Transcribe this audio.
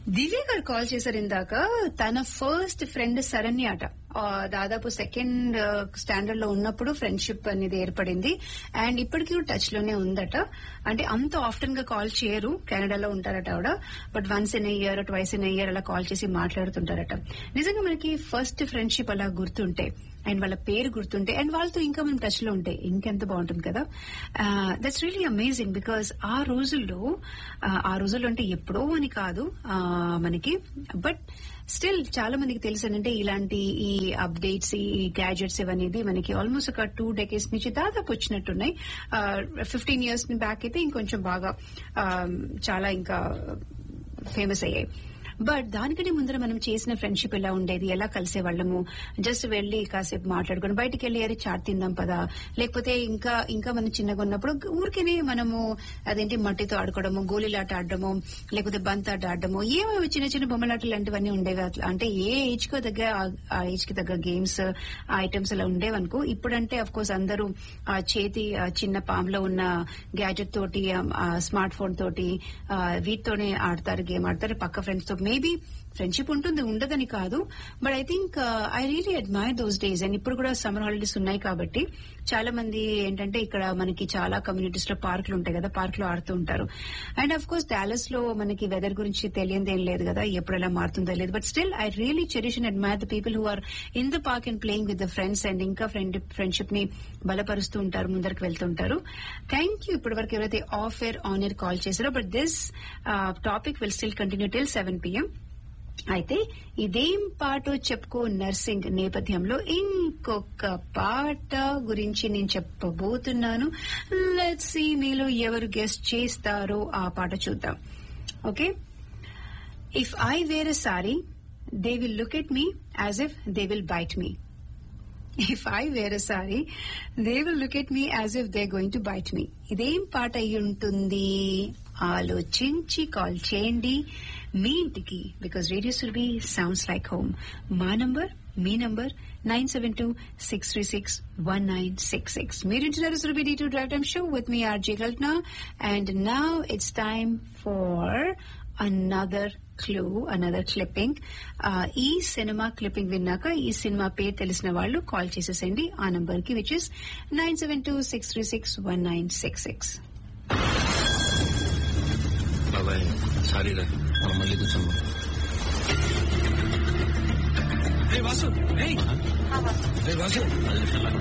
దివ్య గారు కాల్ చేశారు ఇందాక తన ఫస్ట్ ఫ్రెండ్ శరణ్య అట ఆ, దాదాపు సెకండ్ స్టాండర్డ్ లో ఉన్నప్పుడు ఫ్రెండ్షిప్ అనేది ఏర్పడింది అండ్ ఇప్పటికీ టచ్ లోనే ఉందట అంటే అంత ఆఫ్టన్ గా కాల్ చేయరు కెనడాలో ఉంటారట ఆవిడ but once in year twice in year అలా కాల్ చేసి మాట్లాడుతుంటారట నిజంగా మనకి ఫస్ట్ ఫ్రెండ్షిప్ అలా గుర్తుంటే అండ్ వాళ్ళ పేరు గుర్తుంటే అండ్ వాళ్ళతో ఇంకా మనం టచ్ లో ఉంటే ఇంకెంత బాగుంటుంది కదా దట్స్ రియలీ అమేజింగ్ బికాస్ ఆ రోజుల్లో ఆ, ఆ రోజుల్లో అంటే ఎప్పుడో అని కాదు ఆ, మనకి బట్ స్టిల్ చాలా మందికి తెలుసు అంటే ఇలాంటి ఈ అప్డేట్స్ ఈ గ్యాజెట్స్ ఇవనేది మనకి ఆల్మోస్ట్ ఒక టూ డెకేస్ నుంచి దాదాపు వచ్చినట్టున్నాయి ఫిఫ్టీన్ ఇయర్స్ బ్యాక్ అయితే ఇంకొంచెం బాగా ఆ, చాలా ఇంకా ఫేమస్ అయ్యాయి బట్ దానికంటే ముందర మనం చేసిన ఫ్రెండ్షిప్ ఎలా ఉండేది ఎలా కలిసే వాళ్ళము జస్ట్ వెళ్లి కాసేపు మాట్లాడుకుని బయటికి వెళ్ళి అరే చాట్ తిందాం పదా లేకపోతే ఇంకా ఇంకా మనం చిన్నగా ఉన్నప్పుడు ఊరికేనే మనము అదేంటి మట్టితో ఆడుకోవడము గోళీలాట ఆడడము లేకపోతే బంత్ ఆట ఆడడము ఏమో చిన్న చిన్న బొమ్మలాటలు లాంటివన్నీ ఉండేవి అట్లా అంటే ఏ ఏజ్ కు తగ్గ ఆ- ఆ ఏజ్ కి తగ్గ గేమ్స్ ఆ ఐటమ్స్ అలా ఉండేవనుకో ఇప్పుడంటే అఫ్ కోర్స్ అందరూ ఆ చేతి ఆ చిన్న పామ్ లో ఉన్న గ్యాజెట్ తోటి స్మార్ట్ ఫోన్ తోటి ఆ, వీటితోనే ఆడతారు గేమ్ ఆడతారు పక్క ఫ్రెండ్స్ తో మేబీ ఫ్రెండ్షిప్ ఉంటుంది ఉండదని కాదు but I think I really admire those days and ఇప్పుడు కూడా సమ్మర్ హాలిడేస్ ఉన్నాయి కాబట్టి చాలా మంది ఏంటంటే ఇక్కడ మనకి చాలా కమ్యూనిటీస్ లో పార్కులు ఉంటాయి కదా పార్క్ లో ఆడుతూ ఉంటారు అండ్ అఫ్ కోర్స్ డాలస్ లో మనకి వెదర్ గురించి తెలియదు ఏం లేదు కదా ఎప్పుడు ఎలా మారుతుందో లేదు but still I really cherish and admire the people who are in the park and playing with the friends and ఇంకా ఫ్రెండ్ ఫ్రెండ్షిప్ ని బలపరుస్తూ ఉంటారు ముందరికి వెళ్తుంటారు థ్యాంక్ యూ ఇప్పటి వరకు ఎవరైతే off air on air call చేశారో but this topic will still continue till seven PM అయితే ఇదేం పాట చెప్పుకో నర్సింగ్ నేపథ్యంలో ఇంకొక పాట గురించి నేను చెప్పబోతున్నాను లెట్స్ సీ మీలో ఎవరు గెస్ట్ చేస్తారో ఆ పాట చూద్దాం okay if I were a sorry they will look at me as if they will bite me if I were sorry they will look at me as if they going to bite me ఇదేం పాట అయి ఉంటుంది ఆలోచించి call చేయండి మీ ఇంటికి because radio Surabhi sounds like home మా number మీ number nine seven two six three six one nine six six మీరు ఇంటున్నారు Surabhi D two drive time show with me RJ Kalpana and now it's time for another clue another clipping ఈ సినిమా clipping విన్నాక ఈ cinema పేరు తెలిసిన వాళ్ళు కాల్ చేసేసండి ఆ నంబర్ కి which is nine seven two six three six one nine six six బాబాయ్ సారీ రా మనం మళ్ళీ కూర్చుందాం రే వాసు రే రే వాసు